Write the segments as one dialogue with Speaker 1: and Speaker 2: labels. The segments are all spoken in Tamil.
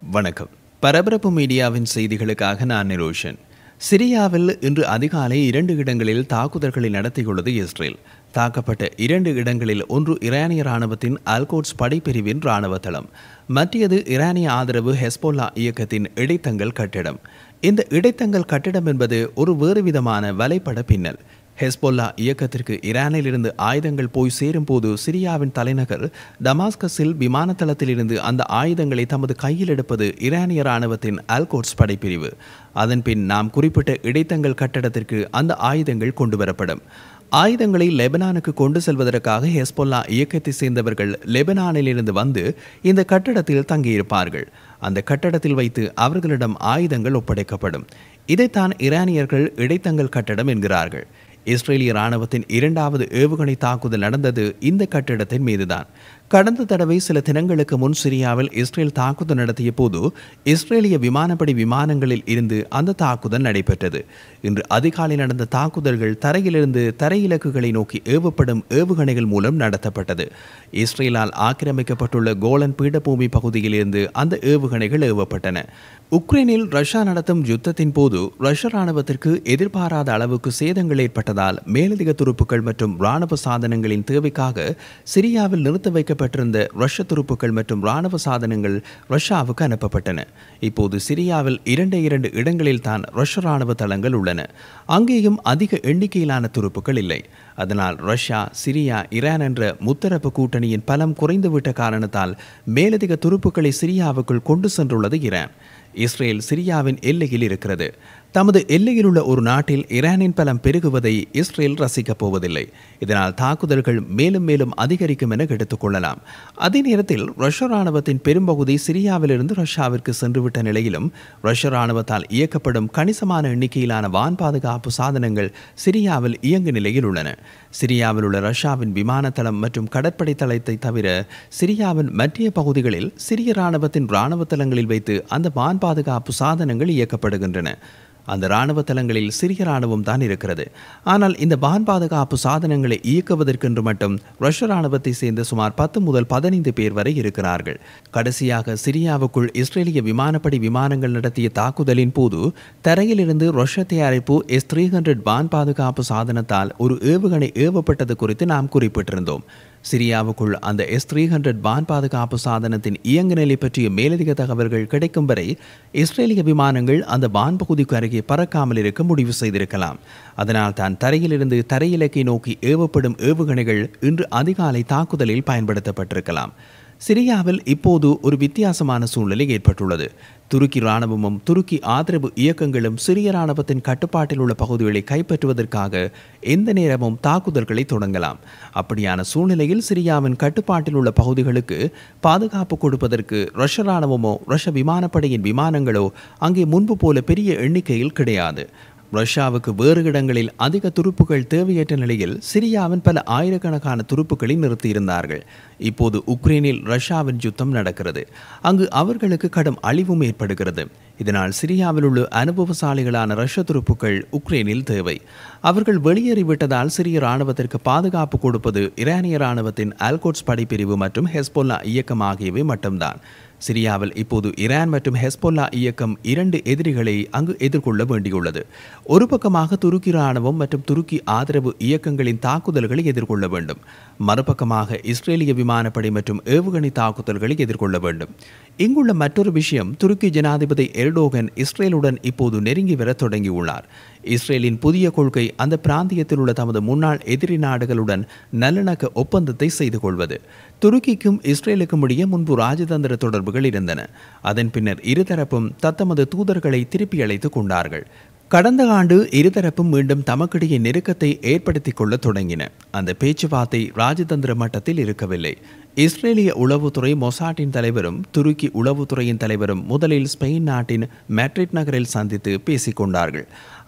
Speaker 1: வணக்கம் பரபரப்பு மீடியாவின் செய்திகளுக்காக நான் நிரோஷன் சிரியாவில் இன்று அதிகாலை இரண்டு இடங்களில் தாக்குதல்களை நடத்தியுள்ளது இஸ்ரேல் தாக்கப்பட்ட இரண்டு இடங்களில் ஒன்று ஈரானிய ராணுவத்தின் அல்கோட்ஸ் படைப்பிரிவின் ராணுவ தளம் மற்றது ஈரானிய ஆதரவு ஹெஸ்போல்லா இயக்கத்தின் இடைத்தங்கல் கட்டிடம் இந்த இடைத்தங்கல் கட்டிடம் என்பது ஒரு வேறு விதமான வலைப்பட பின்னல் ஹெஸ்போல்லா இயக்கத்திற்கு ஈரானில் இருந்து ஆயுதங்கள் போய் சேரும் போது சிரியாவின் தலைநகர் டமாஸ்கஸில் விமான தளத்திலிருந்து அந்த ஆயுதங்களை தமது கையில் எடுப்பது ஈரானிய ராணுவத்தின் அல்கோட்ஸ் படைப்பிரிவு அதன்பின் நாம் குறிப்பிட்ட இடைத்தங்கல் கட்டடத்திற்கு அந்த ஆயுதங்கள் கொண்டு வரப்படும் ஆயுதங்களை லெபனானுக்கு கொண்டு செல்வதற்காக ஹெஸ்போல்லா இயக்கத்தை சேர்ந்தவர்கள் லெபனானிலிருந்து வந்து இந்த கட்டடத்தில் தங்கியிருப்பார்கள் அந்த கட்டடத்தில் வைத்து அவர்களிடம் ஆயுதங்கள் ஒப்படைக்கப்படும் இதைத்தான் ஈரானியர்கள் இடைத்தங்கல் கட்டடம் என்கிறார்கள் இஸ்ரேலிய ராணுவத்தின் இரண்டாவது ஏவுகணை தாக்குதல் நடந்தது இந்த கட்டிடத்தின் மீதுதான் கடந்த தடவை சில தினங்களுக்கு முன் சிரியாவில் இஸ்ரேல் தாக்குதல் நடத்திய போது இஸ்ரேலிய விமானப்படை விமானங்களில் இருந்து அந்த தாக்குதல் நடைபெற்றது இன்று அதிகாலை நடந்த தாக்குதல்கள் தரையிலிருந்து தரை இலக்குகளை நோக்கி ஏவப்படும் ஏவுகணைகள் மூலம் நடத்தப்பட்டது இஸ்ரேலால் ஆக்கிரமிக்கப்பட்டுள்ள கோலன் பீடபூமி பகுதியில் இருந்து அந்த ஏவுகணைகள் ஏவப்பட்டன உக்ரைனில் ரஷ்யா நடத்தும் யுத்தத்தின் போது ரஷ்ய ராணுவத்திற்கு எதிர்பாராத அளவுக்கு சேதங்கள் ஏற்பட்டதால் மேலதிக துருப்புக்கள் மற்றும் ராணுவ சாதனங்களின் தேவைக்காக சிரியாவில் நிறுத்த வைக்கப்பட்டிருந்த ரஷ்ய துருப்புக்கள் மற்றும் ராணுவ சாதனங்கள் ரஷ்யாவுக்கு அனுப்பப்பட்டன இப்போது சிரியாவில் இரண்டு இரண்டு இடங்களில் தான் ரஷ்ய ராணுவ தளங்கள் உள்ளன அங்கேயும் அதிக எண்ணிக்கையிலான துருப்புக்கள் இல்லை அதனால் ரஷ்யா சிரியா ஈரான் என்ற முத்தரப்பு கூட்டணியின் பலம் குறைந்துவிட்ட காரணத்தால் மேலதிக துருப்புக்களை சிரியாவுக்குள் கொண்டு சென்றுள்ளது ஈரான் இஸ்ரேல் சிரியாவின் எல்லையில் இருக்கிறது தமது எல்லையில் உள்ள ஒரு நாட்டில் ஈரானின் பலம் பெருகுவதை இஸ்ரேல் ரசிக்கப் போவதில்லை இதனால் தாக்குதல்கள் மேலும் மேலும் அதிகரிக்கும் என எடுத்துக்கொள்ளலாம் அதே நேரத்தில் ரஷ்ய ராணுவத்தின் பெரும்பகுதி சிரியாவிலிருந்து ரஷ்யாவிற்கு சென்றுவிட்ட நிலையிலும் ரஷ்ய ராணுவத்தால் இயக்கப்படும் கணிசமான எண்ணிக்கையிலான வான் பாதுகாப்பு சாதனங்கள் சிரியாவில் இயங்கு நிலையில் உள்ளன சிரியாவில் உள்ள ரஷ்யாவின் விமான தளம் மற்றும் கடற்படை தளத்தை தவிர சிரியாவின் மற்றிய பகுதிகளில் சிரிய ராணுவத்தின் இராணுவ தளங்களில் வைத்து அந்த வான் பாதுகாப்பு சாதனங்கள் இயக்கப்படுகின்றன அந்த இராணுவ தளங்களில் சிறிய இராணுவம் தான் இருக்கிறது ஆனால் இந்த வான் பாதுகாப்பு சாதனங்களை இயக்குவதற்கென்று மட்டும் ரஷ்ய இராணுவத்தை சேர்ந்த சுமார் பத்து முதல் பதினைந்து பேர் வரை இருக்கிறார்கள் கடைசியாக சிரியாவுக்குள் இஸ்ரேலிய விமானப்படை விமானங்கள் நடத்திய தாக்குதலின் போது தரையிலிருந்து ரஷ்ய தயாரிப்பு எஸ் த்ரீ ஹண்ட்ரட் வான் பாதுகாப்பு சாதனத்தால் ஒரு ஏவுகணை ஏவப்பட்டது குறித்து நாம் குறிப்பிட்டிருந்தோம் சிரியாவுக்குள் அந்த எஸ் த்ரீ ஹண்ட்ரட் வான் பாதுகாப்பு சாதனத்தின் இயங்கு நிலை பற்றிய மேலதிக தகவல்கள் கிடைக்கும் வரை இஸ்ரேலிய விமானங்கள் அந்த வான் பகுதிக்கு அருகே பறக்காமல் இருக்க முடிவு செய்திருக்கலாம் அதனால் தான் தரையிலிருந்து தரையிலக்கை நோக்கி ஏவப்படும் ஏவுகணைகள் இன்று அதிகாலை தாக்குதலில் பயன்படுத்தப்பட்டிருக்கலாம் சிரியாவில் இப்போது ஒரு வித்தியாசமான சூழ்நிலை ஏற்பட்டுள்ளது துருக்கி இராணுவமும் துருக்கி ஆதரவு இயக்கங்களும் சிரிய இராணுவத்தின் கட்டுப்பாட்டில் உள்ள பகுதிகளை கைப்பற்றுவதற்காக எந்த நேரமும் தாக்குதல்களை தொடங்கலாம் அப்படியான சூழ்நிலையில் சிரியாவின் கட்டுப்பாட்டில் உள்ள பகுதிகளுக்கு பாதுகாப்பு கொடுப்பதற்கு ரஷ்ய இராணுவமோ ரஷ்ய விமானப்படையின் விமானங்களோ அங்கே முன்பு போல பெரிய எண்ணிக்கையில் கிடையாது ரஷ்யாவுக்கு வேறு இடங்களில் அதிக துருப்புகள் தேவையற்ற நிலையில் சிரியாவின் பல ஆயிரக்கணக்கான துருப்புக்களை நிறுத்தியிருந்தார்கள் இப்போது உக்ரைனில் ரஷ்யாவின் யுத்தம் நடக்கிறது அங்கு அவர்களுக்கு கடும் அழிவும் ஏற்படுகிறது இதனால் சிரியாவில் உள்ள அனுபவசாலிகளான ரஷ்ய துருப்புக்கள் உக்ரைனில் தேவை அவர்கள் வெளியேறிவிட்டதால் சிரிய இராணுவத்திற்கு பாதுகாப்பு கொடுப்பது ஈரானிய இராணுவத்தின் அல்கோட்ஸ் படைப்பிரிவு மற்றும் ஹெஸ்போல்லா இயக்கம் ஆகியவை மட்டும்தான் சிரியாவில் இப்போது ஈரான் மற்றும் ஹெஸ்போல்லா இயக்கம் இரண்டு எதிரிகளை அங்கு எதிர்கொள்ள வேண்டியுள்ளது ஒரு பக்கமாக துருக்கி இராணுவம் மற்றும் துருக்கி ஆதரவு இயக்கங்களின் தாக்குதல்களை எதிர்கொள்ள வேண்டும் மறுபக்கமாக இஸ்ரேலிய விமானப்படை மற்றும் ஏவுகணை தாக்குதல்களை எதிர்கொள்ள வேண்டும் இங்குள்ள மற்றொரு விஷயம் துருக்கி ஜனாதிபதி எர்டோகன் இஸ்ரேலுடன் இப்போது நெருங்கி வர தொடங்கியுள்ளார் இஸ்ரேலின் புதிய கொள்கை அந்த பிராந்தியத்தில் உள்ள தமது முன்னாள் எதிரி நாடுகளுடன் நல்லிணக்க ஒப்பந்தத்தை செய்து கொள்வது துருக்கிக்கும் இஸ்ரேலுக்கும் இடையே முன்பு ராஜதந்திர தொடர்புகள் இருந்தன அதன் பின்னர் இருதரப்பும் தத்தமது தூதர்களை திருப்பி அழைத்துக் கொண்டார்கள் கடந்த ஆண்டு இருதரப்பும் மீண்டும் தமக்கிடையே நெருக்கத்தை ஏற்படுத்திக் கொள்ள தொடங்கின அந்த பேச்சுவார்த்தை ராஜதந்திர மட்டத்தில் இருக்கவில்லை இஸ்ரேலிய உளவுத்துறை மொசாட்டின் தலைவரும் துருக்கி உளவுத்துறையின் தலைவரும் முதலில் ஸ்பெயின் நாட்டின் மேட்ரிட் நகரில் சந்தித்து பேசிக் கொண்டார்கள்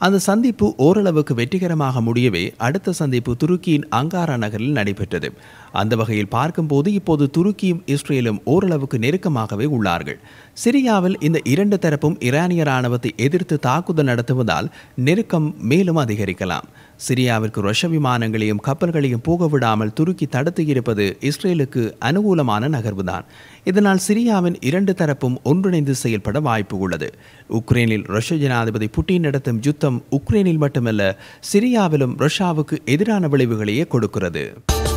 Speaker 1: அந்த சந்திப்பு ஓரளவுக்கு வெற்றிகரமாக முடியவே அடுத்த சந்திப்பு துருக்கியின் அங்காரா நகரில் நடைபெற்றது அந்த வகையில் பார்க்கும்போது இப்போது துருக்கியும் இஸ்ரேலும் ஓரளவுக்கு நெருக்கமாகவே உள்ளார்கள் சிரியாவில் இந்த இரண்டு தரப்பும் ஈரானிய ராணுவத்தை எதிர்த்து தாக்குதல் நடத்துவதால் நெருக்கம் மேலும் அதிகரிக்கலாம் சிரியாவிற்கு ரஷ்ய விமானங்களையும் கப்பல்களையும் போக விடாமல் துருக்கி தடுத்து இருப்பது இஸ்ரேலுக்கு அனுகூலமான நகர்வுதான் இதனால் சிரியாவின் இரண்டு தரப்பும் ஒன்றிணைந்து செயல்பட வாய்ப்பு உள்ளது உக்ரைனில் ரஷ்ய ஜனாதிபதி புட்டின் நடத்தும் யுத்தம் உக்ரைனில் மட்டுமல்ல சிரியாவிலும் ரஷ்யாவுக்கு எதிரான விளைவுகளையே கொடுக்கிறது